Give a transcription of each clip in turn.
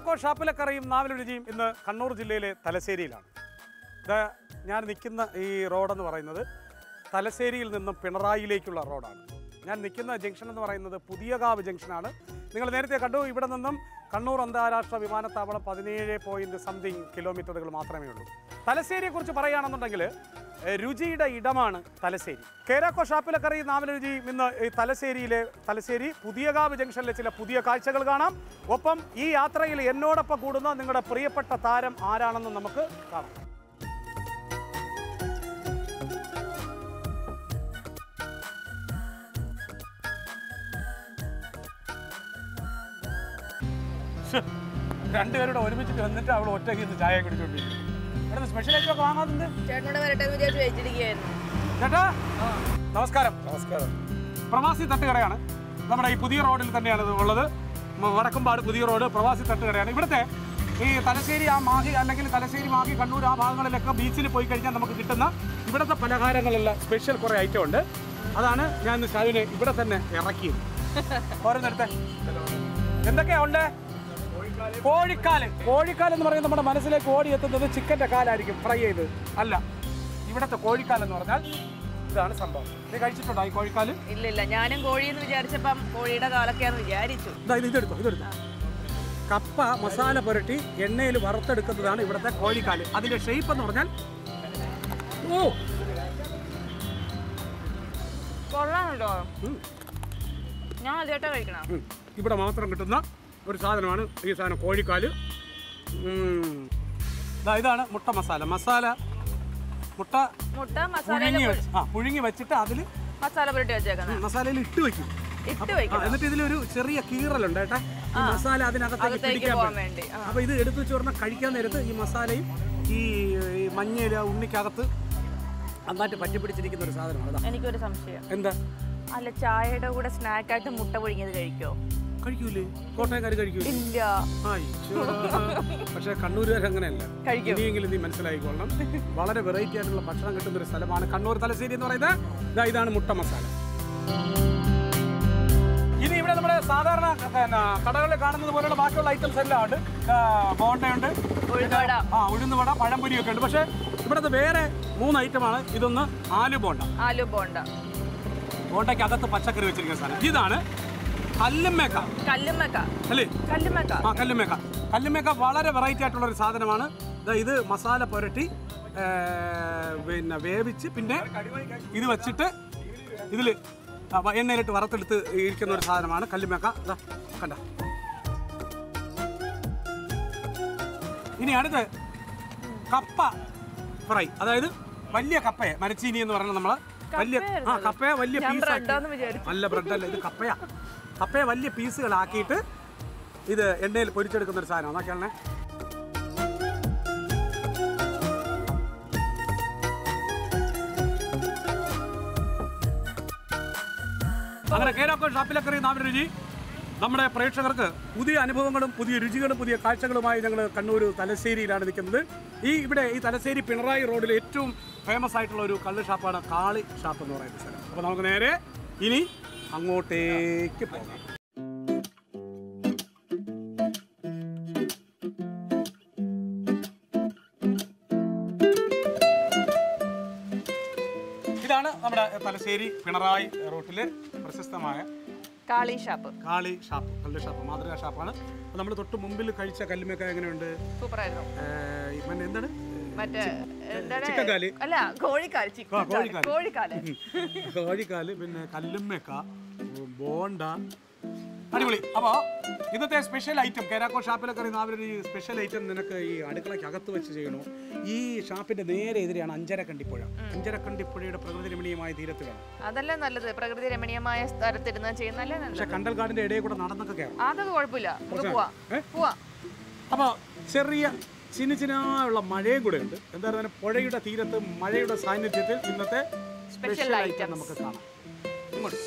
കേരാക്കോ ഷാപ്പിലക്കറിയും നാവിലൊഴുതിയും ഇന്ന് കണ്ണൂർ ജില്ലയിലെ തലശ്ശേരിയിലാണ് ഇത് ഞാൻ നിൽക്കുന്ന ഈ റോഡെന്ന് പറയുന്നത് തലശ്ശേരിയിൽ നിന്നും പിണറായിലേക്കുള്ള റോഡാണ് ഞാൻ നിൽക്കുന്ന ജംഗ്ഷൻ എന്ന് പറയുന്നത് പുതിയകാവ് ജംഗ്ഷനാണ് നിങ്ങൾ നേരത്തെ കണ്ടു ഇവിടെ നിന്നും കണ്ണൂർ അന്താരാഷ്ട്ര വിമാനത്താവളം പതിനേഴ് പോയിന്റ് സംതിങ് കിലോമീറ്ററുകൾ മാത്രമേ ഉള്ളൂ തലശ്ശേരിയെക്കുറിച്ച് പറയുകയാണെന്നുണ്ടെങ്കിൽ ഏഹ്, രുചിയുടെ ഇടമാണ് തലശ്ശേരി കേരാക്കോ ഷാപ്പിലക്കറി നാമരുചി ഇന്ന് ഈ തലശ്ശേരിയിലെ തലശ്ശേരി പുതിയകാവ് ജംഗ്ഷനിലെ ചില പുതിയ കാഴ്ചകൾ കാണാം ഒപ്പം ഈ യാത്രയിൽ എന്നോടൊപ്പം കൂടുന്ന നിങ്ങളുടെ പ്രിയപ്പെട്ട താരം ആരാണെന്ന് നമുക്ക് കാണാം ശ്ശെ, രണ്ടുപേരുടെ ഒരുമിച്ചിട്ട് വന്നിട്ട് അവൾ ഒറ്റയ്ക്ക് ഇന്ന് ചായ കുടിച്ചോണ്ടിരിക്കും ഇവിടെ സ്പെഷ്യൽ ഐറ്റം ഒക്കെ വാങ്ങാറുണ്ട് ചേട്ടനോട് വരട്ടെ എന്ന് വിചാരിച്ച് വെച്ചിരിക്കുകയായിരുന്നു ചേട്ടാ നമസ്കാരം നമസ്കാരം പ്രവാസി തട്ടുകടയാണ് നമ്മുടെ ഈ പുതിയ റോഡിൽ തന്നെയാണ് ഇത് ഉള്ളത് മ- വടക്കുംപാട് പുതിയ റോഡ് പ്രവാസി തട്ടുകടയാണ് ഇവിടുത്തെ ഈ തലശ്ശേരി ആ മാഹി അല്ലെങ്കിൽ തലശ്ശേരി മാഹി കണ്ണൂർ ആ ഭാഗങ്ങളിലൊക്കെ ബീച്ചിൽ പോയി കഴിഞ്ഞാൽ നമുക്ക് കിട്ടുന്ന ഇവിടുത്തെ പലഹാരങ്ങളെല്ലാം സ്പെഷ്യൽ കുറേ ഐറ്റം ഉണ്ട് അതാണ് ഞാൻ ഇന്ന് ഷാവിനെ ഇവിടെ തന്നെ ഇറക്കിയത് ഓരോന്നെടുത്തെ എന്തൊക്കെയാ ഉണ്ട് കോഴിക്കാല് കോഴിക്കാൽ എന്ന് പറയുന്നത് നമ്മുടെ മനസ്സിലേക്ക് ഓടി എത്തുന്നത് ചിക്കൻ്റെ കാലായിരിക്കും ഫ്രൈ ചെയ്ത് അല്ല ഇവിടുത്തെ കോഴിക്കാൽ എന്ന് പറഞ്ഞാൽ ഇതാണ് സംഭവം നീ കഴിച്ചിട്ടുണ്ടോ ഈ കോഴിക്കാല് ഇല്ല ഇല്ല ഞാനും കോഴിയെന്ന് വിചാരിച്ചപ്പം കോഴിയുടെ കാലൊക്കെയാന്ന് വിചാരിച്ചു ഇതാ ഇത് ഇതെടുത്തോ ഇതെടുത്തോ കപ്പ മസാല പുരട്ടി എണ്ണയിൽ വറുത്തെടുക്കുന്നതാണ് ഇവിടുത്തെ കോഴിക്കാല് അതിന്റെ ഷേപ്പ് എന്ന് പറഞ്ഞാൽ ഓ കൊള്ളാം കേട്ടോ ഉം, ഞാൻ ആദ്യമായിട്ടാ കഴിക്കണം ഉം. ഇവിടെ മാത്രം കിട്ടുന്ന ഒരു സാധനമാണ് ഈ സാധനം കോഴിക്കാല് ഉം. ദാ ഇതാണ് മുട്ട മസാല മസാല മുട്ട മുട്ട മസാല പുഴുങ്ങി വെച്ച് ആ പുഴുങ്ങി വെച്ചിട്ട് അതിൽ മസാല പുരട്ടി വെച്ചേക്കുന്നത് മസാലയിൽ ഇട്ട് വെക്കും ഇട്ട് ആ, വെക്കണം എന്നിട്ട് ഇതിലൊരു ചെറിയ കീറലുണ്ട് കേട്ടാ ഈ മസാല അതിനകത്തേക്ക് അകത്തേക്ക് പിടിക്കാൻ പോകാൻ വേണ്ടി വേണ്ടി ആ. അപ്പൊ ഇത് എടുത്തു വെച്ച് പറഞ്ഞാൽ കഴിക്കാൻ നേരത്ത് ഈ മസാലയും ഈ ഈ മഞ്ഞയില ഉണ്ണിക്കകത്ത് നന്നായിട്ട് പറ്റി പിടിച്ചിരിക്കുന്ന ഒരു സാധനമാണ് അതാ എനിക്കൊരു സംശയം എന്താ അല്ല ചായയുടെ കൂടെ സ്നാക്കായിട്ട് മുട്ട പുഴുങ്ങിയത് കഴിക്കോ കഴിക്കൂലേ കോട്ടയക്കാർ കഴിക്കൂലേ ഇല്ല ആയിച്ചോ. പക്ഷേ കണ്ണൂരുകാർ അങ്ങനെയല്ല കഴിക്കും. ഇനിയെങ്കിലും നീ മനസ്സിലായിക്കൊള്ളണം വളരെ വെറൈറ്റി ആയിട്ടുള്ള ഭക്ഷണം കിട്ടുന്ന ഒരു സ്ഥലമാണ് കണ്ണൂർ തലശ്ശേരി എന്ന് പറയുന്നത് ഇതാ ഇതാണ് മുട്ട മസാല ഇനി ഇവിടെ നമ്മുടെ സാധാരണ പിന്നെ കടകളിൽ കാണുന്നത് പോലെയുള്ള ബാക്കിയുള്ള ഐറ്റംസ് എല്ലാം ഉണ്ട് ആ, ബോണ്ടയുണ്ട് ഉഴുന്നുവട ആ ഉഴുന്നുവട പഴംപൊരിയൊക്കെ ഉണ്ട് പക്ഷേ ഇവിടുത്തെ വേറെ മൂന്ന് ഐറ്റമാണ് ഇതൊന്ന് ആലു ബോണ്ട ആലു ബോണ്ട ബോണ്ടയ്ക്ക് അകത്ത് പച്ചക്കറി വെച്ചിരിക്കുന്ന സാധനം ഇതാണ് കല്ലുമ്മേക്ക കല്ലുമ്മക്ക അല്ലേ കല്ലുമ്മക്ക ആ കല്ലുമേക്ക കല്ലുമേക്ക വളരെ വെറൈറ്റി ആയിട്ടുള്ള ഒരു സാധനമാണ് ദാ ഇത് മസാല പുരട്ടി ഏ, പിന്നെ വേവിച്ച് പിന്നെ ഇത് വെച്ചിട്ട് ഇതിൽ എണ്ണയിലിട്ട് വറുത്തെടുത്ത് ഇരിക്കുന്ന ഒരു സാധനമാണ് കല്ലുമേക്ക ദാ കണ്ട ഇനി അടുത്ത് കപ്പ ഫ്രൈ അതായത് വലിയ കപ്പയെ മരച്ചീനി എന്ന് പറയുന്നത് നമ്മൾ വലിയ ആ കപ്പയെ വലിയ ഞാൻ പീസ് ബ്രെഡാന്ന് വിചാരിച്ചു നല്ല ബ്രെഡല്ല ഇത് കപ്പയാ കപ്പയെ വലിയ പീസുകളാക്കിയിട്ട് ഇത് എണ്ണയിൽ പൊരിച്ചെടുക്കുന്ന ഒരു സാധനം നോക്കിയാണേ അങ്ങനെ കേരാക്കോ ഷാപ്പിലക്കറി നാവിൻ രുചി നമ്മുടെ പ്രേക്ഷകർക്ക് പുതിയ അനുഭവങ്ങളും പുതിയ രുചികളും പുതിയ കാഴ്ചകളുമായി ഞങ്ങൾ കണ്ണൂർ തലശ്ശേരിയിലാണ് നിൽക്കുന്നത് ഈ ഇവിടെ ഈ തലശ്ശേരി പിണറായി റോഡിൽ ഏറ്റവും ഫേമസ് ആയിട്ടുള്ള ഒരു കള്ള് ഷാപ്പാണ് കാളി ഷാപ്പ് എന്ന് പറയുന്ന സ്ഥലം അപ്പോൾ നമുക്ക് നേരെ ഇനി അങ്ങോട്ടേക്ക് പോകാം ഇതാണ് നമ്മുടെ തലശ്ശേരി പിണറായി റൂട്ടിലെ പ്രശസ്തമായ കാളി ഷാപ്പ് കാളി ഷാപ്പ് കല്ല് ഷാപ്പ് മാതൃകാ ഷാപ്പാണ് നമ്മൾ തൊട്ട് മുമ്പിൽ കഴിച്ച കല്ലുമേക്ക എങ്ങനെയുണ്ട് സൂപ്പറായിരുന്നു ഏഹ്, ഈ മറ്റേ എന്താണ് മറ്റേ എന്താണ് ചിക്കൻകാല് അല്ല കോഴിക്കാല് ആ, ചിക്കൻ കോഴിക്കാല്. കോഴിക്കാല് കോഴിക്കാല് പിന്നെ കല്ലുമ്മേക്ക ബോണ്ട അടിപൊളി അപ്പോൾ ഇന്നത്തെ സ്പെഷ്യൽ ഐറ്റം കേരാക്കോ ഷാപ്പിലൊക്കെ അറിയുന്ന അവരൊരു സ്പെഷ്യൽ ഐറ്റം നിനക്ക് ഈ അടുക്കളയ്ക്ക് അകത്ത് വെച്ച് ചെയ്യണോ ഈ ഷാപ്പിന്റെ നേരെ എതിരെയാണ് അഞ്ചരക്കണ്ടിപ്പുഴ അഞ്ചരക്കണ്ടിപ്പുഴയുടെ പ്രകൃതി രമണീയമായ തീരത്ത് വേണം അതല്ലേ നല്ലത് പ്രകൃതി രമണീയമായ സ്ഥലത്തിരുന്ന് ചെയ്യുന്നല്ലേ നല്ലത് പക്ഷെ കണ്ടൽക്കാടിന്റെ ഇടയിൽ കൂടെ നടന്നൊക്കെ കയറും അതൊക്കെ കുഴപ്പമില്ല നമുക്ക് പോവാ ഏ? പോവാ അപ്പോൾ ചെറിയ ചിന്ന ചിന്നായുള്ള മഴയും കൂടെ ഉണ്ട് എന്താ പറയുക പുഴയുടെ തീരത്ത് മഴയുടെ സാന്നിധ്യത്തിൽ ഇന്നത്തെ സ്പെഷ്യൽ ഐറ്റം items. നമുക്ക് കാണാം ഇങ്ങോട്ട്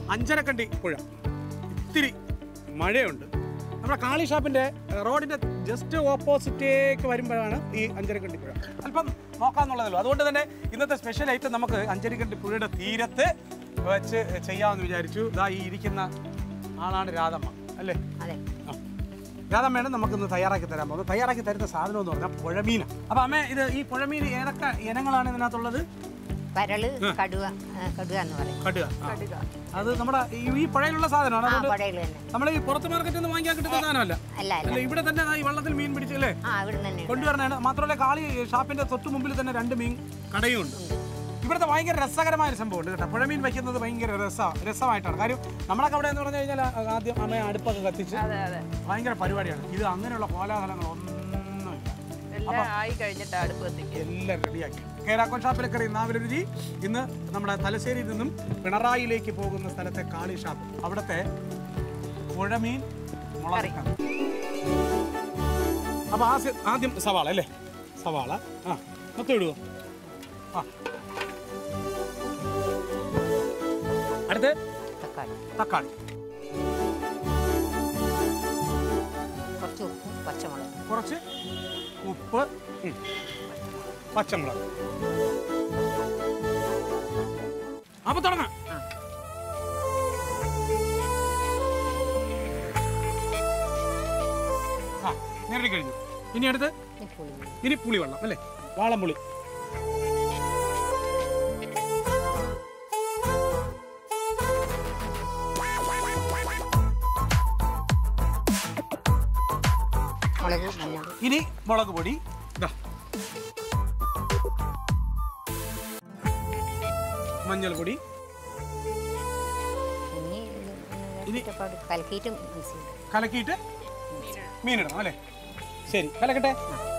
അഞ്ചരക്കണ്ടി പുഴ ഇത്തിരി മഴയുണ്ട് നമ്മുടെ കാളി ഷാപ്പിന്റെ ഏഹ്, റോഡിന്റെ ജസ്റ്റ് ഓപ്പോസിറ്റേക്ക് വരുമ്പോഴാണ് ഈ അഞ്ചരക്കണ്ടി പുഴ അല്പം നോക്കാന്നുള്ളതല്ലോ അതുകൊണ്ട് തന്നെ ഇന്നത്തെ സ്പെഷ്യൽ ഐറ്റം നമുക്ക് അഞ്ചരക്കണ്ടി പുഴയുടെ തീരത്ത് വെച്ച് ചെയ്യാമെന്ന് വിചാരിച്ചു ഇതാ ഈ ഇരിക്കുന്ന ആളാണ് രാധമ്മ അല്ലേ അതെ ആ. രാധമ്മയാണ് നമുക്കിന്ന് തയ്യാറാക്കി തരാൻ പോകുന്നത് തയ്യാറാക്കി തരുന്ന സാധനം എന്ന് പറഞ്ഞാൽ പുഴമീന അപ്പൊ അമ്മ ഇത് ഈ പുഴമീൻ ഏതൊക്കെ ഇനങ്ങളാണ് ഇതിനകത്തുള്ളത് പരള് കടുവ ആ, കടുവ എന്ന് പറയും കടുക ആ. അത് നമ്മുടെ ഈ- ഈ പുഴയിലുള്ള സാധനമാണ് ആ അതുകൊണ്ട് പടയിൽ തന്നെ നമ്മൾ ഈ പുറത്ത് മാർക്കറ്റിൽ നിന്ന് വാങ്ങിക്കാൻ കിട്ടുന്ന സാധനമല്ല അല്ല അല്ല അല്ല ഇവിടെ തന്നെ ദാ ഈ വള്ളത്തിൽ മീൻ പിടിച്ചല്ലേ ആ ഇവിടെ തന്നെ ഉണ്ട്. കൊണ്ടുവരണതാണ് മാത്രമല്ല കാളി ഷാപ്പിന്റെ തൊട്ട് മുമ്പിൽ തന്നെ രണ്ട് മീൻ കടയും ഉണ്ട് ഇവിടുത്തെ ഭയങ്കര രസകരമായ ഒരു സംഭവമുണ്ട് കേട്ടോ പുഴമീൻ വയ്ക്കുന്നത് ഭയങ്കര രസ രസമായിട്ടാണ് കാര്യം നമ്മളൊക്കെ അവിടെ എന്ന് പറഞ്ഞു കഴിഞ്ഞാൽ ആദ്യം അമ്മ അടുപ്പൊക്കെ കത്തിച്ച് അതെ അതെ ഭയങ്കര പരിപാടിയാണ് ഇത് അങ്ങനെയുള്ള കോലാഹലങ്ങളൊന്നുമില്ല എല്ലാം ആയി കഴിഞ്ഞിട്ട് അടുപ്പ് കത്തിക്കും എല്ലാം റെഡിയാക്കി കേരാക്കോൻ ഷാപ്പിലൊക്കെ നാവിലെ രുചി ഇന്ന് നമ്മുടെ തലശ്ശേരിയിൽ നിന്നും പിണറായിലേക്ക് പോകുന്ന സ്ഥലത്തെ കാളി ഷാപ്പ് അവിടുത്തെ പുഴമീൻ മുളകറി അപ്പൊ ആദ്യം ആദ്യം സവാള അല്ലേ സവാള ആ മൊത്തം ഇടുവോ ആ അടുത്ത് തക്കാളി തക്കാളി കുറച്ച് ഉപ്പും പച്ചമുളകും കുറച്ച് ഉപ്പ് ഉം. പച്ചമുളക് അപ്പൊ തുടങ്ങാം ആ. ആ നേരത്തെ കഴിഞ്ഞു ഇനി അടുത്ത് ഇനി പുളി ഇനി പുളിവെള്ളം അല്ലേ വാളംപുളി മുളക് മഞ്ഞൾ ഇനി മുളക് പൊടി ഇതാ മഞ്ഞൾ പൊടി ഇനി ഇനി- ഇഷ്ടപ്പാട് കലക്കിയിട്ട് മിക്സ് ചെയ്യും കലക്കിയിട്ട് മീനിടണം അല്ലേ ശരി കലക്കട്ടെ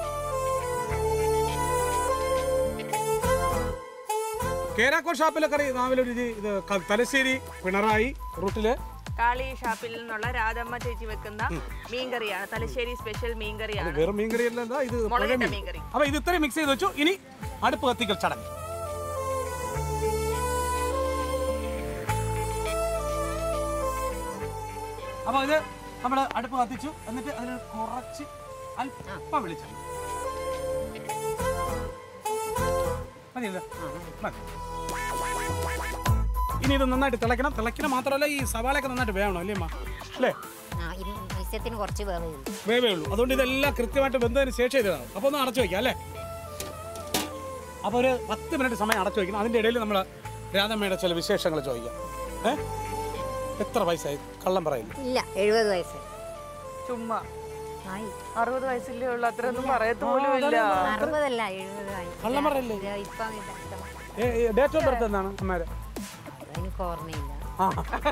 കേരാക്കോ ഷാപ്പിലൊക്കെ അറിയാം രാവിലെ ഒരു ഇത് ഇത് ക- തലശ്ശേരി പിണറായി റൂട്ടില് കാളി ഷാപ്പിൽ നിന്നുള്ള രാധമ്മ ചേച്ചി വെക്കുന്ന മീൻകറിയാണ് തലശ്ശേരി സ്പെഷ്യൽ മീൻകറിയാണ് വേറെ മീൻകറി അല്ല എന്താ ഇത് മുളകിട്ട പുഴമീൻ. മീൻകറി അപ്പൊ ഇത് ഇത്രയും മിക്സ് ചെയ്ത് വെച്ചു ഇനി അടുപ്പ് കത്തിക്കൽ ചടങ്ങ് അപ്പൊ ഇത് നമ്മൾ അടുപ്പ് കത്തിച്ചു എന്നിട്ട് അതിൽ കുറച്ച് അല്പം വെളിച്ചെണ്ണ മതിയല്ലോ മതി ഇനി ഇത് നന്നായിട്ട് തിളയ്ക്കണം തിളയ്ക്കണം മാത്രമല്ല ഈ സവാളയൊക്കെ നന്നായിട്ട് വേണം അല്ലേ അമ്മ അല്ലേ ആ ഈ മത്സ്യത്തിന് കുറച്ച് വേവേ ഉള്ളൂ വേവേ ഉള്ളൂ അതുകൊണ്ട് ഇതെല്ലാം കൃത്യമായിട്ട് വെന്തതിന് ശേഷം ഇതാണ് അപ്പോൾ ഒന്ന് അടച്ചു വയ്ക്കാം അല്ലേ അപ്പോൾ ഒരു പത്ത് മിനിറ്റ് സമയം അടച്ചു വയ്ക്കണം അതിൻ്റെ ഇടയിൽ നമ്മൾ രാധമ്മയുടെ ചില വിശേഷങ്ങൾ ചോദിക്കാം ഏ എത്ര വയസ്സായി കള്ളം പറയില്ല ഇല്ല എഴുപത് വയസ്സ് ചുമ്മാ ആയി അറുപത് വയസ്സിലേ ഉള്ളു അത്രയൊന്നും പറയത്ത് പോലും ഇല്ല അറുപതല്ല എഴുപതായി കള്ളം പറയല്ലേ ഇപ്പം ഡേറ്റ് ഓഫ് ബർത്ത് എന്താണ് അമ്മേരെ എനിക്ക് ഓർമ്മയില്ല ആ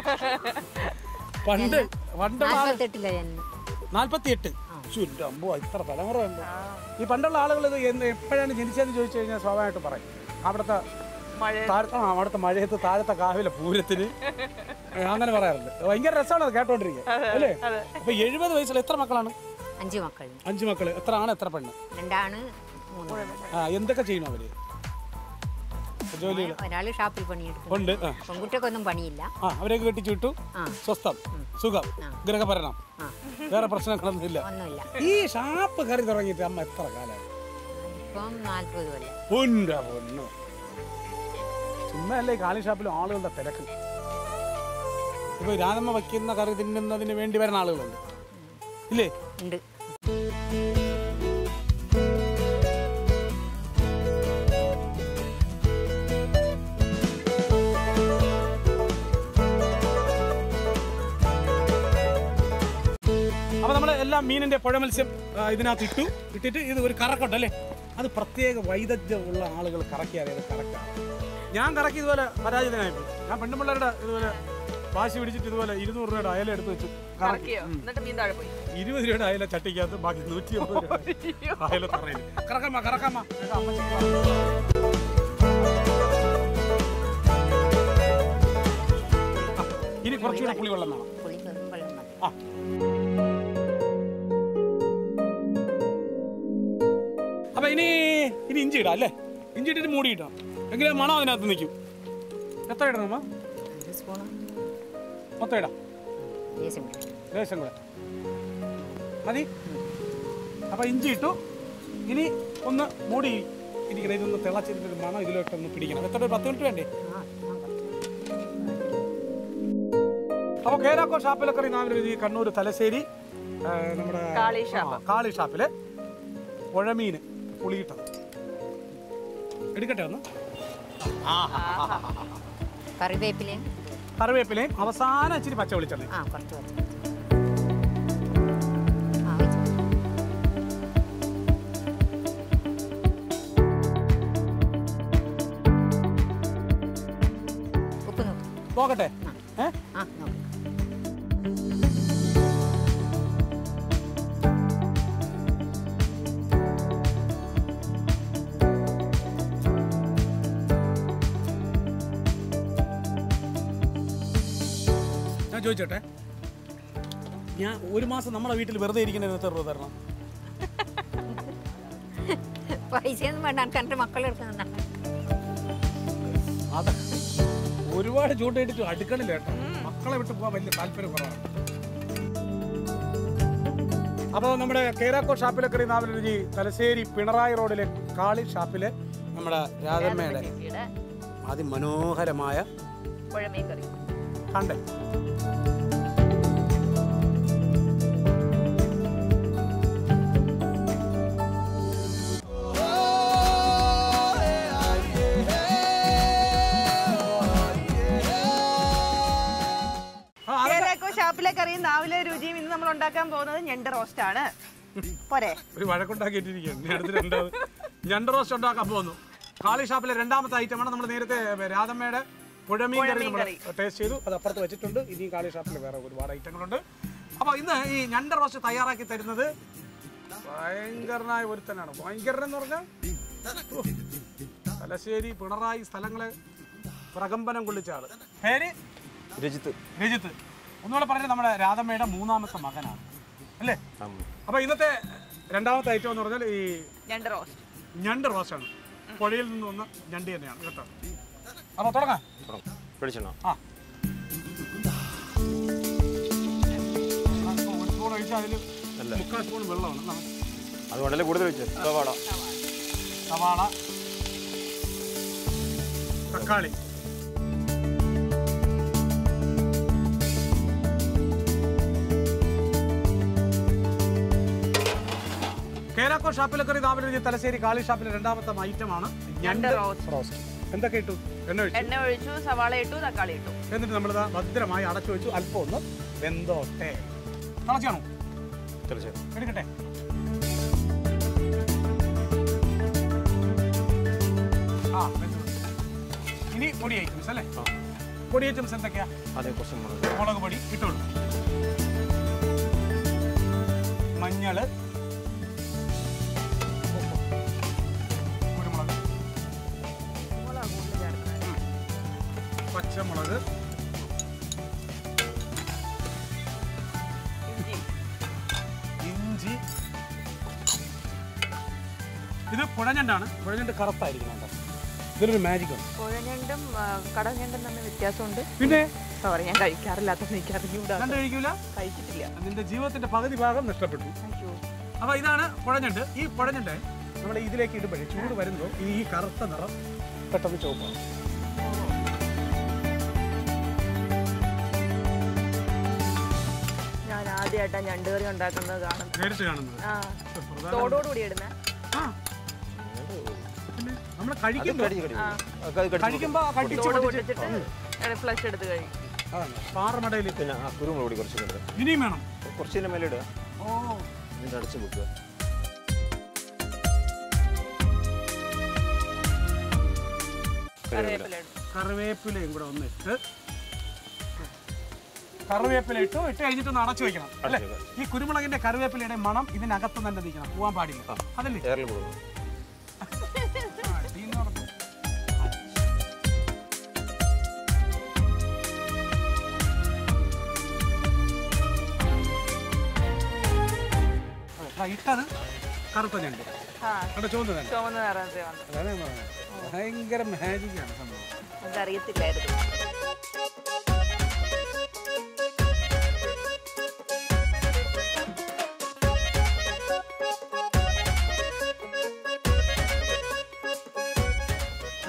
പണ്ട് പണ്ട് നാൽപ്പത്തെട്ടില്ല ജന്മം നാൽപ്പത്തി എട്ട് അമ്പോ ഇത്ര തലമുറ ഉണ്ട് ഈ പണ്ടുള്ള ആളുകൾ ഇത് എന്ന് എപ്പോഴാണ് ജനിച്ചതെന്ന് ചോദിച്ചു കഴിഞ്ഞാൽ സ്വാഭാവികമായിട്ട് പറയും അവിടുത്തെ മഴ താഴത്തെ ആ അവിടുത്തെ മഴയത്ത് താഴത്തെ കാവിലെ പൂരത്തിന് ഏ, അങ്ങനെ പറയാറുണ്ട് ഭയങ്കര രസമാണ് അത് കേട്ടോണ്ടിരിക്കുക അല്ലേ അപ്പൊ എഴുപത് വയസ്സിൽ എത്ര മക്കളാണ് അഞ്ച് മക്കൾ അഞ്ചു മക്കള് എത്ര ആണ് എത്ര പെണ്ണ് രണ്ടാണ് മൂന്ന് പെണ്ണ്. ആ എന്തൊക്കെ ചെയ്യണം അവര് ജോലികൾ ഒരാള് ഷാപ്പിൽ പണിയെടുക്കും ഉണ്ട് ആ പെൺകുട്ടിയൊക്കൊന്നും പണിയില്ല ആ അവരെയൊക്കെ കെട്ടിച്ചു വിട്ടു ആ സ്വസ്ഥം സുഖം ആ. ഗൃഹഭരണം ആ വേറെ പ്രശ്നങ്ങളൊന്നുമില്ല ഒന്നുമില്ല ഈ ഷാപ്പ് കയറി തുടങ്ങിയിട്ട് അമ്മ എത്ര കാലമായി ഇപ്പം നാൽപ്പത് കൊല്ലം പൊന്ന പൊന്നു ചുമ്മാ അല്ലേ ഈ കാളി ഷാപ്പിലും ആളുകളുടെ തിരക്ക് ഇപ്പൊ രാധമ്മ വയ്ക്കുന്ന കറി തിന്നുന്നതിന് വേണ്ടി വരുന്ന ആളുകളുണ്ട് ഇല്ലേ ഉണ്ട് അപ്പൊ നമ്മൾ എല്ലാം മീനിന്റെ പുഴ മത്സ്യം ആ, ഇതിനകത്ത് ഇട്ടു ഇട്ടിട്ട് ഇത് ഒരു കറക്കുണ്ട് അല്ലേ അത് പ്രത്യേക വൈദഗ്ധ്യം ഉള്ള ആളുകൾ കറക്കിയാലേ അത് കറക്റ്റാണ് ഞാൻ കറക്കി ഇതുപോലെ പരാജിതനായിപ്പോയി ഞാൻ പെണ്ണുപിള്ളേരുടെ ഇതുപോലെ വാശി പിടിച്ചിട്ട് ഇതുപോലെ ഇരുന്നൂറ് രൂപയുടെ അയല എടുത്ത് വെച്ചു കറക്കി കറക്കിയോ എന്നിട്ട് മീൻ താഴെ പോയി ഇരുപത് രൂപയുടെ അയല ചട്ടിക്കകത്ത് ബാക്കി നൂറ്റി അമ്പത് രൂപ അയല തറയിൽ കറക്കമ്മ കറക്കമ്മ ഇത് അമ്മച്ചിക്ക് വാ. ആ, ഇനി കുറച്ചുകൂടെ പുളിവെള്ളം വേണം പുളി വെറും വെള്ളം മതി ആ അപ്പൊ ഇനി ഇനി ഇഞ്ചി ഇടാം അല്ലേ ഇഞ്ചി ഇട്ടിട്ട് മൂടി ഇടാം എങ്കിലും മണം അതിനകത്ത് നിൽക്കും എത്ര ഇടണം അമ്മ അഞ്ച് സ്പൂണ് മൊത്തം ഇടാം ലേശം കൂടി ലേശം കൂടെ മതി അപ്പോൾ ഇഞ്ചി ഇട്ടു ഇനി ഒന്ന് മൂടി ഇരിക്കണം ഇതൊന്ന് തിളച്ചിട്ട് ഒരു മണം ഇതിലോട്ടൊന്ന് പിടിക്കണം എത്ര ഒരു പത്ത് മിനിറ്റ് വേണ്ടേ ആ ആ അപ്പോൾ കേരാക്കോ ഷാപ്പിലൊക്കെ നാവിലെ ഈ കണ്ണൂർ തലശ്ശേരി ആ, നമ്മുടെ കാളി ഷാപ്പ്. ആ, കാളി ഷാപ്പില് പുഴമീൻ പുളിയിട്ടത് എടുക്കട്ടെ ഒന്ന് കറിവേപ്പിലയും കറിവേപ്പിലയും അവസാനം ഇച്ചിരി പച്ച വെളിച്ചെണ്ണ ആ കുറച്ച് വെച്ച് ആ വെച്ച് ഉപ്പ് നോക്ക് നോക്കട്ടെ ഏ ആ നോക്ക് ഞാൻ ചോദിച്ചോട്ടെ ഞാൻ ഒരു മാസം നമ്മുടെ വീട്ടിൽ വെറുതെ ഇരിക്കുന്ന എത്ര രൂപ തരണം പൈസയൊന്നും വേണ്ട എനിക്ക് എൻ്റെ മക്കളെടുക്കുന്നുണ്ട അത് ഒരുപാട് ചൂണ്ടിട്ട് അടുക്കളില്ല കേട്ടോ മക്കളെ വിട്ട് പോകാൻ വലിയ താല്പര്യം കുറവാണ് അപ്പോൾ നമ്മുടെ കേരാക്കോ ഷാപ്പിലൊക്കെ നാവിലെ രുചി തലശ്ശേരി പിണറായി റോഡിലെ കാളി ഷാപ്പിലെ നമ്മുടെ രാധമ്മയുടെ ചേച്ചിയുടെ അതിമനോഹരമായ പുഴമീൻ കറി കണ്ടേ ആ, അത് കേരളക്കോ ഷാപ്പിലെ കറിയും നാവിലെ രുചിയും ഇന്ന് നമ്മൾ ഉണ്ടാക്കാൻ പോകുന്നത് ഞണ്ട് റോസ്റ്റ് ആണ് പോരെ ഒരു വഴക്കുണ്ടാക്കിയിട്ടിരിക്കുകയാണ് ഇനി അടുത്ത് രണ്ടാമത് ഞണ്ട് റോസ്റ്റ് ഉണ്ടാക്കാൻ പോകുന്നു കാളി ഷാപ്പിലെ രണ്ടാമത്തെ ഐറ്റമാണ് നമ്മൾ നേരത്തെ രാധമ്മയുടെ പുഴമീൻ കറി പുഴമീൻ നമ്മൾ കറി. ടേസ്റ്റ് ചെയ്തു അത് അപ്പുറത്ത് വെച്ചിട്ടുണ്ട് ഇനിയും കാളി ഷാപ്പിൽ വേറെ ഒരുപാട് ഐറ്റങ്ങളുണ്ട് അപ്പോൾ ഇന്ന് ഈ ഞണ്ട് റോസ്റ്റ് തയ്യാറാക്കി തരുന്നത് ഭയങ്കരനായ ഒരുത്തനാണ് ഭയങ്കരൻ എന്ന് പറഞ്ഞാൽ ഓ, തലശ്ശേരി പിണറായി സ്ഥലങ്ങളെ പ്രകമ്പനം കൊള്ളിച്ച ആള് പേര് രജിത്ത് രജിത്ത് ഒന്നുകൂടെ പറഞ്ഞാൽ നമ്മുടെ രാധമ്മയുടെ മൂന്നാമത്തെ മകനാണ് അല്ലേ അപ്പോൾ ഇന്നത്തെ രണ്ടാമത്തെ ഐറ്റം എന്ന് പറഞ്ഞാൽ ഈ ഞണ്ട് റോസ്റ്റ് ഞണ്ട് റോസ്റ്റാണ് പുഴയിൽ നിന്ന് വന്ന ഞണ്ട് തന്നെയാണ് കേട്ടോ അപ്പോൾ തുടങ്ങാം വെളിച്ചെണ്ണ ആ ആ, ഇപ്പൊ ഒരു സ്പൂൺ ഒഴിച്ചാൽ അതിൽ അല്ല. മുക്കാൽ സ്പൂൺ വെള്ളമാണ് നമുക്ക് അതുകൊണ്ടല്ലേ കൂടുതൽ വെച്ചത് സവാള സവാള തക്കാളി കേരാക്കോ ഷാപ്പിലൊക്കെ നാവിലെ തലശ്ശേരി കാളി ഷാപ്പിലെ രണ്ടാമത്തെ ഐറ്റമാണ് ഞണ്ട് റോസ്റ്റ് റോസ്റ്റ് എന്തൊക്കെ ഇട്ടു എണ്ണ ഒഴിച്ചു എണ്ണ ഒഴിച്ചു സവാള ഇട്ടു തക്കാളി ഇട്ടു എന്നിട്ട് നമ്മളിതാ ഭദ്രമായി അടച്ചു വെച്ചു അല്പം ഒന്ന് വെന്തോട്ടെ തിളച്ചാണോ തീർച്ചയായും എടുക്കട്ടെ ആ വെന്തു. ഇനി പൊടി ഐറ്റംസ് അല്ലേ പൊടി ഐറ്റംസ് എന്തൊക്കെയാ അതേ കുറച്ച് മുളക് മുളക് പൊടി ഇട്ടോളൂ മഞ്ഞള് ഉപ്പ്, കുരുമുളക് മുളക് കൂടുതൽ ചേർക്കണം. പച്ചമുളക് ഇഞ്ചി ഇഞ്ചി ഇത് പുഴഞ്ഞണ്ടാണ് പുഴഞ്ഞണ്ട് കറുത്തായിരിക്കണം കേട്ടോ ഇതൊരു മാജിക് ആണ് പുഴഞ്ഞണ്ടും ആ, കടഞ്ഞണ്ടും തമ്മിൽ വ്യത്യാസമുണ്ട് പിന്നെ സോറി ഞാൻ കഴിക്കാറില്ലാത്ത എനിക്ക് അറിഞ്ഞൂടാ കണ്ടു കഴിക്കൂല കഴിച്ചിട്ടില്ല നിന്റെ ജീവിതത്തിന്റെ പകുതി ഭാഗം നഷ്ടപ്പെട്ടു അയ്യോ അപ്പൊ ഇതാണ് പുഴഞ്ഞണ്ട് ഈ പുഴഞ്ഞണ്ട് നമ്മൾ ഇതിലേക്ക് ഇടുമ്പോഴേ ചൂട് വരുമ്പോൾ ഇത് ഈ കറുത്ത നിറം പെട്ടെന്ന് ചുവപ്പാണ് ഞാൻ ആദ്യമായിട്ടാ ഞണ്ട് കറി ഉണ്ടാക്കുന്നത് കാണുന്നത് നേരിട്ട് കാണുന്നത് ആ പ്രധാന- തോടോടുകൂടി ഇടുന്ന ആ. പിന്നെ നമ്മൾ അത് കഴിക്കുമ്പോൾ കടിച്ച് കടിച്ച് അത് കടിച്ച് കഴിക്കുമ്പോൾ കടിച്ച് തോട് പൊട്ടിച്ച് പൊട്ടിച്ചിട്ട് ഫ്ലഷ് എടുത്ത് കഴിക്കും അതാണ് പാറമടയിൽ പിന്നെ ആ കുരുമുളക് പൊടി കുറച്ച് ഇടുക ഇനിയും വേണം കുറച്ച് ഇതിന്റെ മേലെ ഇടുക ഓ എന്നിട്ട് അടച്ച് വെക്കുക കറിവേപ്പില ഇടും കറിവേപ്പിലയും കൂടെ ഒന്ന് ഇട്ട് കറിവേപ്പില ഇട്ടു ഇട്ട് കഴിഞ്ഞിട്ട് ഒന്ന് അടച്ചു വെക്കണം അല്ലേ അടച്ച് ഈ കുരുമുളകിന്റെ കറിവേപ്പിലയുടെ മണം ഇതിനകത്ത് തന്നെ നിൽക്കണം പോവാൻ പാടില്ല അതല്ലേ എയറിൽ കൊടുക്കും ആ, ഇതീന്ന് പറഞ്ഞ്. ആ, ഇട്ടത് കറുത്ത ഞണ്ട് ആ കണ്ട ചുവന്ന് തന്നെ ചുവന്ന നിറത്തെ വന്നു അതാണ് ഞാൻ പറഞ്ഞത് ഭയങ്കര മാജിക്കാണ് സംഭവം അതറിയത്തില്ലായിരുന്നു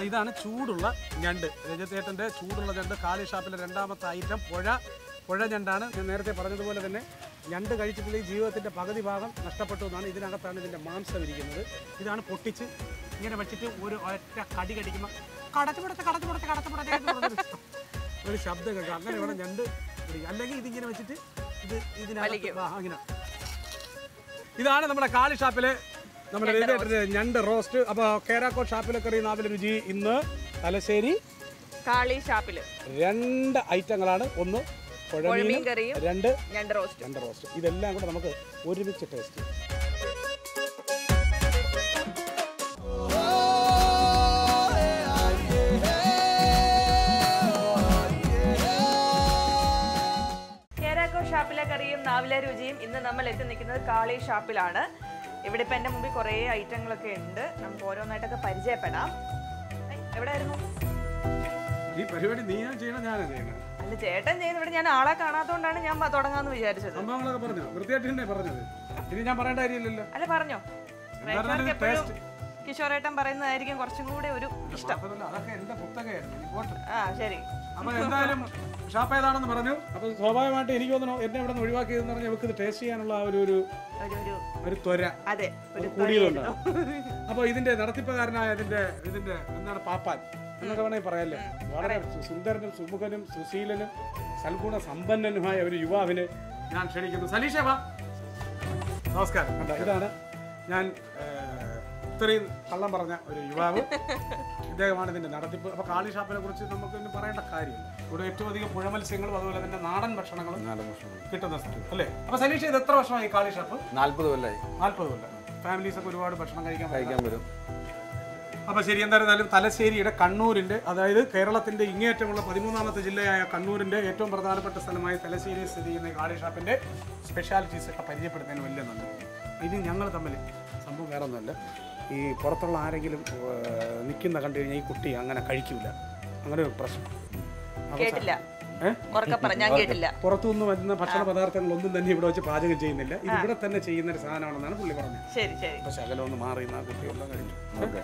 ഇതാണ് ചൂടുള്ള ഞണ്ട് രജതേട്ടൻ്റെ ചൂടുള്ള ഞണ്ട് കാളി ഷാപ്പിലെ രണ്ടാമത്തെ ഐറ്റം പുഴ പുഴ ഞണ്ടാണ് ഞാൻ നേരത്തെ പറഞ്ഞതുപോലെ തന്നെ ഞണ്ട് കഴിച്ചിട്ടുണ്ടെങ്കിൽ ജീവിതത്തിൻ്റെ പകുതി ഭാഗം നഷ്ടപ്പെട്ടു എന്നാണ് ഇതിനകത്താണ് ഇതിൻ്റെ മാംസം ഇരിക്കുന്നത് ഇതാണ് പൊട്ടിച്ച് ഇങ്ങനെ വെച്ചിട്ട് ഒരു ഒറ്റ കടി കടിക്കുമ്പോൾ കടച്ചുപടത്തെ കടച്ചുപടത്തെ കടച്ചുപടത്തെ ഒരു ശബ്ദം കേൾക്കാം അങ്ങനെ ഇവിടെ ഞണ്ട് പിടിക്കും. അല്ലെങ്കിൽ ഇതിങ്ങനെ വെച്ചിട്ട് ഇത് ഇതിനകത്ത് വലിക്കും. ആ, അങ്ങനെ ഇതാണ് നമ്മുടെ കാളി ഷാപ്പിലെ നമ്മുടെ രജിതേട്ടൻ്റെ ഞണ്ട് റോസ്റ്റ് അപ്പോൾ കേരാക്കോട്ട് ഷാപ്പിലൊക്കെ അറിയുന്ന നാവിലെ രുചി ഇന്ന് തലശ്ശേരി കാളി ഷാപ്പില് രണ്ട് ഐറ്റങ്ങളാണ് ഒന്ന് പുഴമീൻ പുഴമീൻ കറിയും രണ്ട് ഞണ്ട് റോസ്റ്റ് രണ്ട് റോസ്റ്റ് ഇതെല്ലാം കൂടെ നമുക്ക് ഒരുമിച്ച് ടേസ്റ്റ് ചെയ്യാം കേരാക്കോ ഷാപ്പിലെ കറിയും നാവിലെ രുചിയും ഇന്ന് നമ്മൾ എത്തി നിൽക്കുന്നത് കാളി ഷാപ്പിലാണ് ഇവിടെ ഇപ്പം എൻ്റെ മുമ്പിൽ കുറേ ഐറ്റങ്ങളൊക്കെ ഉണ്ട് നമുക്ക് ഓരോന്നായിട്ടൊക്കെ പരിചയപ്പെടാം ഏയ്, എവിടെയായിരുന്നു ഈ പരിപാടി നീയാ ചെയ്യണം ഞാനാ ചെയ്യണം അല്ല ചേട്ടൻ ചെയ്യുന്ന ഇവിടെ ഞാൻ ആളെ കാണാത്തതുകൊണ്ടാണ് ഞാൻ പ- തുടങ്ങാന്ന് വിചാരിച്ചത് സംഭവങ്ങളൊക്കെ പറഞ്ഞു വൃത്തിയായിട്ട് തന്നെ പറഞ്ഞത് ഇനി ഞാൻ പറയേണ്ട കാര്യമില്ലല്ലോ അല്ല പറഞ്ഞോ പ്രേക്ഷകർക്ക് എപ്പോഴും കിഷോറേട്ടൻ പറയുന്നതായിരിക്കും കുറച്ചും കൂടെ ഒരു ഇഷ്ടം മാത്രമല്ല അതൊക്കെ എന്റെ പുസ്തകമായിരുന്നു ഇനി പോട്ടെ ആ ശരി അപ്പൊ എന്തായാലും ഷാപ്പ് ഏതാണെന്ന് പറഞ്ഞു അപ്പൊ സ്വാഭാവികമായിട്ട് എനിക്ക് തോന്നുന്നു എന്നെ ഇവിടെ നിന്ന് ഒഴിവാക്കിയതെന്ന് പറഞ്ഞാൽ നമുക്ക് ഇത് ടേസ്റ്റ് ചെയ്യാനുള്ള ആ ഒരു ഒരു ഒരു ഒരു ഒരു ത്വര അതെ ഒരു അത് കൂടിയതുകൊണ്ടാണ് അപ്പോൾ ഇതിന്റെ നടത്തിപ്പുകാരനായ ഇതിന്റെ ഇതിന്റെ എന്താണ് പാപ്പാൻ എന്നൊക്കെ വേണമെങ്കിൽ പറയല്ലേ വളരെ സു- സുന്ദരനും സുമുഖനും സുശീലനും സൽഗുണ സമ്പന്നനുമായ ഒരു യുവാവിന് ഞാൻ ക്ഷണിക്കുന്നു സലീഷ വാ നമസ്കാരം കണ്ടോ, ഇതാണ് ഞാൻ ഏഹ്, ഇത്രയും കള്ളം പറഞ്ഞ ഒരു യുവാവ് ഇദ്ദേഹമാണ് ഇതിന്റെ നടത്തിപ്പ് അപ്പൊ കാളി ഷാപ്പിനെ കുറിച്ച് നമുക്ക് ഇനി പറയേണ്ട കാര്യമില്ല ഇവിടെ ഏറ്റവും അധികം പുഴ മത്സ്യങ്ങളും അതുപോലെ തന്നെ നാടൻ ഭക്ഷണങ്ങളും കിട്ടുന്ന സ്ഥലം അല്ലേ അപ്പൊ സലീഷ ഇത് എത്ര വർഷമായി കാളി ഷാപ്പ് നാല്പത് കൊല്ലായി നാൽപ്പത് കൊല്ലം ഫാമിലീസ് ഒക്കെ ഒരുപാട് ഭക്ഷണം കഴിക്കാൻ പറ്റുന്ന കഴിക്കാൻ വരും അപ്പൊ ശരി എന്തായിരുന്നാലും തലശ്ശേരിയുടെ കണ്ണൂരിന്റെ അതായത് കേരളത്തിന്റെ ഇങ്ങേയറ്റമുള്ള പതിമൂന്നാമത്തെ ജില്ലയായ കണ്ണൂരിന്റെ ഏറ്റവും പ്രധാനപ്പെട്ട സ്ഥലമായ തലശ്ശേരി സ്ഥിതി ചെയ്യുന്ന ഈ കാളി ഷാപ്പിന്റെ സ്പെഷ്യാലിറ്റീസ് ഒക്കെ പരിചയപ്പെടുത്തുന്നതിന് വലിയ നന്ദി ഇനി ഞങ്ങൾ തമ്മിൽ സംഭവം വേറെ ഒന്നുമല്ല ഈ പുറത്തുള്ള ആരെങ്കിലും ഏർ, നിൽക്കുന്ന കണ്ടു കഴിഞ്ഞാൽ ഈ കുട്ടി അങ്ങനെ കഴിക്കൂല അങ്ങനെ ഒരു പ്രശ്നം അപ്പൊ കേട്ടില്ല ഏ? ഉറക്കെ പറ ഞാൻ കേട്ടില്ല പുറത്തുനിന്ന് വരുന്ന ഭക്ഷണ പദാർത്ഥങ്ങളൊന്നും തന്നെ ഇവിടെ വെച്ച് പാചകം ചെയ്യുന്നില്ല ഇത് ഇവിടെ തന്നെ ചെയ്യുന്ന ഒരു സാധനമാണെന്നാണ് പുള്ളി പറഞ്ഞത് ശരി ശരി അപ്പൊ ശകലം ഒന്ന് മാറി ആ കുട്ടിയെല്ലാം കഴിഞ്ഞു ഓക്കെ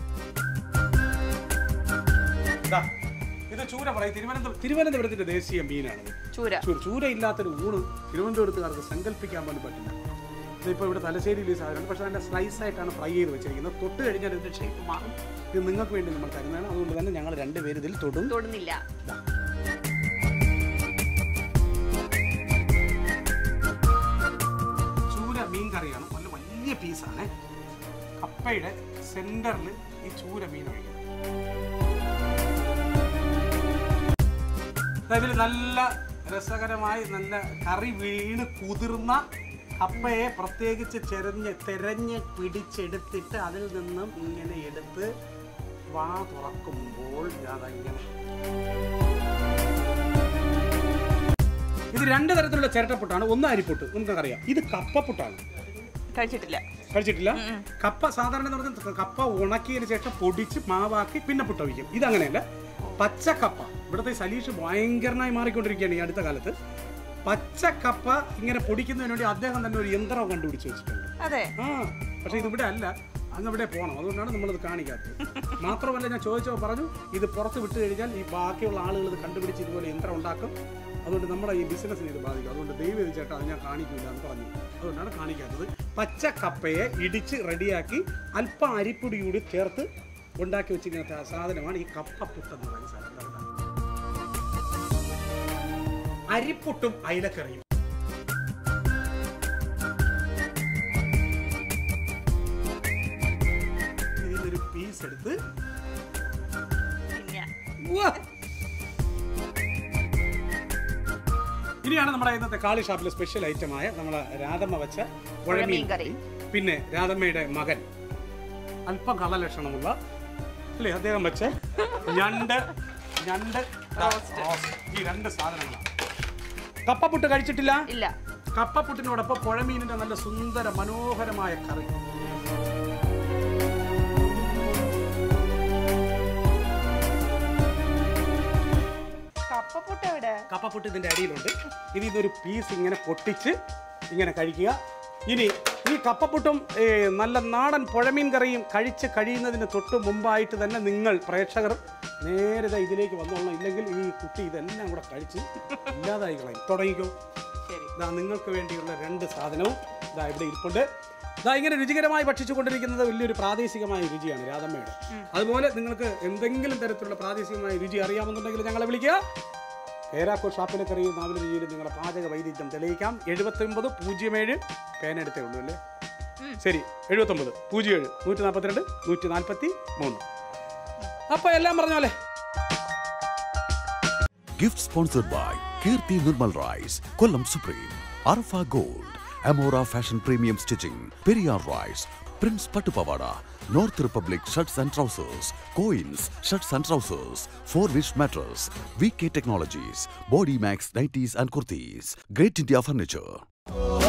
ദാ, ഇത് ചൂര പറയും തിരുവനന്തപുരം തിരുവനന്തപുരത്തിന്റെ ദേശീയ മീനാണ് ചൂര ചൂര ചൂര ഇല്ലാത്തൊരു ഊണ് തിരുവനന്തപുരത്തുകാർക്ക് സങ്കല്പിക്കാൻ പോലും പറ്റില്ല ഇതിപ്പോൾ ഇവിടെ തലശ്ശേരിയിൽ ഈ സാധനമാണ് പക്ഷേ അതിൻ്റെ സ്ലൈസ് ആയിട്ടാണ് ഫ്രൈ ചെയ്ത് വെച്ചിരിക്കുന്നത് തൊട്ട് കഴിഞ്ഞാൽ ഇതിൻ്റെ ഷേപ്പ് മാറും ഇത് നിങ്ങൾക്ക് വേണ്ടി നമ്മൾ തരുന്നതാണ് അതുകൊണ്ട് തന്നെ ഞങ്ങൾ രണ്ടുപേര് ഇതിൽ തൊടും തൊടുന്നില്ല ചൂര മീൻ കറിയാണ് നല്ല വലിയ പീസാണ് കപ്പയുടെ സെന്ററിൽ ഈ ചൂര മീൻ ഒഴിക്കണം ഇതിൽ നല്ല രസകരമായി നല്ല കറി വീണ് കുതിർന്ന കപ്പയെ പ്രത്യേകിച്ച് ചെറിഞ്ഞ് തെരഞ്ഞ് പിടിച്ചെടുത്തിട്ട് അതിൽ നിന്നും ഇങ്ങനെ എടുത്ത് വാ തുറക്കുമ്പോൾ അതങ്ങനെ ഇത് രണ്ട് തരത്തിലുള്ള ചിരട്ടപ്പുട്ടാണ് ഒന്ന് അരിപ്പുട്ട് നിങ്ങൾക്കറിയാം ഇത് കപ്പപ്പുട്ടാണ് കഴിച്ചിട്ടില്ല കഴിച്ചിട്ടില്ല കപ്പ സാധാരണ എന്ന് പറഞ്ഞാൽ കപ്പ ഉണക്കിയതിന് ശേഷം പൊടിച്ച് മാവാക്കി പിന്നെ പുട്ടൊഴിക്കും ഇതങ്ങനെയല്ല പച്ചക്കപ്പ ഇവിടുത്തെ ഈ സലീഷ് ഭയങ്കരനായി മാറിക്കൊണ്ടിരിക്കുകയാണ് ഈ അടുത്ത കാലത്ത് പച്ചക്കപ്പ ഇങ്ങനെ പൊടിക്കുന്നതിന് വേണ്ടി അദ്ദേഹം തന്നെ ഒരു യന്ത്രം കണ്ടുപിടിച്ച് വെച്ചിട്ടുണ്ട് അതെ ആ പക്ഷേ ഇതിവിടെ അല്ല അങ്ങ് ഇവിടെ പോകണം അതുകൊണ്ടാണ് നമ്മളിത് കാണിക്കാത്തത് മാത്രമല്ല ഞാൻ ചോദിച്ചപ്പോൾ പറഞ്ഞു ഇത് പുറത്ത് വിട്ട് കഴിഞ്ഞാൽ ഈ ബാക്കിയുള്ള ആളുകൾ ഇത് കണ്ടുപിടിച്ച് ഇതുപോലെ യന്ത്രം ഉണ്ടാക്കും അതുകൊണ്ട് നമ്മുടെ ഈ ബിസിനസ്സിനെ ഇത് ബാധിക്കും അതുകൊണ്ട് ദൈവം ഇത് ചേട്ടാ അത് ഞാൻ കാണിക്കില്ല എന്ന് പറഞ്ഞു അതുകൊണ്ടാണ് കാണിക്കാത്തത് പച്ച കപ്പയെ ഇടിച്ച് റെഡിയാക്കി അല്പം അരിപ്പൊടി കൂടി ചേർത്ത് ഉണ്ടാക്കി വെച്ചിരിക്കുന്ന ആ സാധനമാണ് ഈ കപ്പപ്പുട്ട് എന്ന് പറയുന്ന സാധനം ഇതാണ്. അരിപ്പുട്ടും അയിലക്കറിയും ഇതിലൊരു പീസ് എടുത്ത് പിന്നെ ഉവ്വ. ഇനിയാണ് നമ്മുടെ ഇന്നത്തെ കാളി ഷാപ്പിലെ സ്പെഷ്യൽ ഐറ്റമായ നമ്മളെ രാധമ്മ വെച്ച പുഴമീൻ പുഴമീൻ കറി. പിന്നെ രാധമ്മയുടെ മകൻ അല്പം കള്ളലക്ഷണമുള്ള അല്ലേ അദ്ദേഹം വെച്ച ഞണ്ട് ഞണ്ട് റോസ്റ്റ്. ഈ രണ്ട് സാധനങ്ങളാണ് കപ്പപ്പുട്ട് കഴിച്ചിട്ടില്ല ഇല്ല കപ്പപ്പുട്ടിനോടൊപ്പം പുഴമീനിന്റെ നല്ല സുന്ദര മനോഹരമായ കറി കപ്പപ്പുട്ട് എവിടെ കപ്പപ്പുട്ട് ഇതിന്റെ അടിയിലുണ്ട് ഇത് ഇതൊരു പീസ് ഇങ്ങനെ പൊട്ടിച്ച് ഇങ്ങനെ കഴിക്കുക ഇനി ഈ കപ്പപ്പുട്ടും ഏ, നല്ല നാടൻ പുഴമീൻ കറിയും കഴിച്ച് കഴിയുന്നതിന് തൊട്ട് മുമ്പായിട്ട് തന്നെ നിങ്ങൾ പ്രേക്ഷകർ നേരെ ദാ ഇതിലേക്ക് വന്നോളണം ഇല്ലെങ്കിൽ ഈ കുട്ടി ഇതെല്ലാം കൂടെ കഴിച്ച് ഇല്ലാതായി കളയും തുടങ്ങിക്കോ ശരി ഇതാ നിങ്ങൾക്ക് വേണ്ടിയുള്ള രണ്ട് സാധനവും ഇതാ ഇവിടെ ഇരിപ്പുണ്ട് ഇതാ ഇങ്ങനെ രുചികരമായി ഭക്ഷിച്ചു കൊണ്ടിരിക്കുന്നത് വലിയൊരു പ്രാദേശികമായ രുചിയാണ് രാധമ്മയുടെ അതുപോലെ നിങ്ങൾക്ക് എന്തെങ്കിലും തരത്തിലുള്ള പ്രാദേശികമായ രുചി അറിയാമെന്നുണ്ടെങ്കിൽ ഞങ്ങളെ വിളിക്കുക ഏരാക്കോ ഷാപ്പിലെ കറിയും നാവിലെ രുചിയിലും നിങ്ങളുടെ പാചക വൈദ്യം തെളിയിക്കാം എഴുപത്തൊമ്പത് പൂജ്യം ഏഴ് പേന എടുത്തേ ഉള്ളൂ അല്ലേ ശരി എഴുപത്തൊമ്പത് പൂജ്യം ഏഴ് നൂറ്റി നാൽപ്പത്തിരണ്ട് നൂറ്റി നാൽപ്പത്തി മൂന്ന് അപ്പോൾ എല്ലാം പറഞ്ഞോലെ Gift sponsored by Kirti Nirmal Rice, Kollam Supreme, Arfa Gold, Amora Fashion Premium Stitching, Periyar Rice, Prince Patupavada, North Republic Shirts and Trousers, Coins, Shirts and Trousers, Four Wish Mattress, VK Technologies, Body Max Nighties and Kurtis, Great India Furniture.